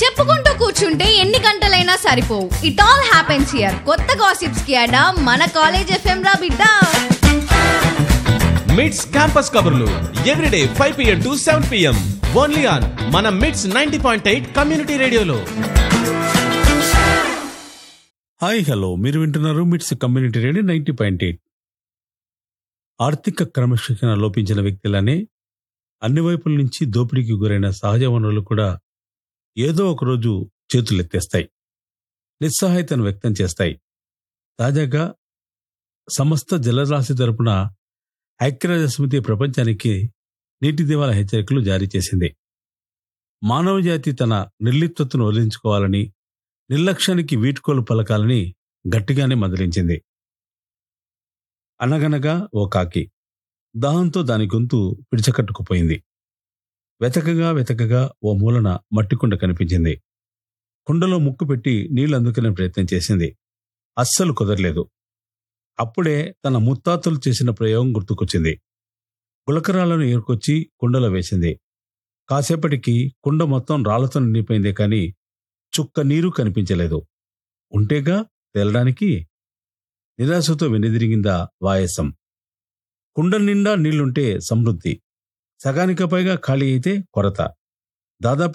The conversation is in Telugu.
చెప్పుకుంటూ కూర్చుంటే ఎన్ని గంటలైనా సరిపోవు ఇట్ ఆల్ హ్యాపెన్స్ హియర్ కొత్త గాసిప్స్ కి అడా మన కాలేజ్ ఎఫ్ఎం రా బిడ్డ మిడ్స్ క్యాంపస్ కబుర్లు everyday five PM to seven PM only on మన MITS ninety point eight community రేడియోలో హాయ్ హలో మీరు వింటున్నారు MITS community radio ninety point eight ఆర్థిక క్రమశిక్షణ లోపించిన వ్యక్తులనే అన్ని వైపుల నుంచి దోపిడీకి గురైన సహజ వనరులు కూడా ఏదో ఒక రోజు చేతులెత్తేస్తాయి నిస్సహాయతను వ్యక్తం చేస్తాయి తాజాగా సమస్త జలరాశి తరపున ఐక్యరాజ్య సమితి ప్రపంచానికి నీటి దివాల హెచ్చరికలు జారీ చేసింది మానవ జాతి తన నిర్లిప్తతను వదిలించుకోవాలని నిర్లక్ష్యానికి వీడ్కోలు పలకాలని గట్టిగానే మదిలించింది అనగనగా ఓ కాకి దాహంతో దాని గొంతు పిడిచకట్టుకుపోయింది వెతకగా వెతకగా ఓ మూలన మట్టి కుండ కనిపించింది కుండలో ముక్కు పెట్టి నీళ్లు అందుకునే ప్రయత్నం చేసింది అస్సలు కుదరలేదు అప్పుడే తన ముత్తాతలు చేసిన ప్రయోగం గుర్తుకొచ్చింది గులకరాలను ఏరుకొచ్చి కుండలో వేసింది కాసేపటికి కుండ మొత్తం రాళ్లతో నిండిపోయిందే కాని చుక్క నీరు కనిపించలేదు ఉంటేగా తేలడానికి నిరాశతో వెనుదిరిగిందా వాయసం కుండ నిండా నీళ్లుంటే సమృద్ధి సగానికి పైగా ఖాళీ అయితే కొరత దాదాపు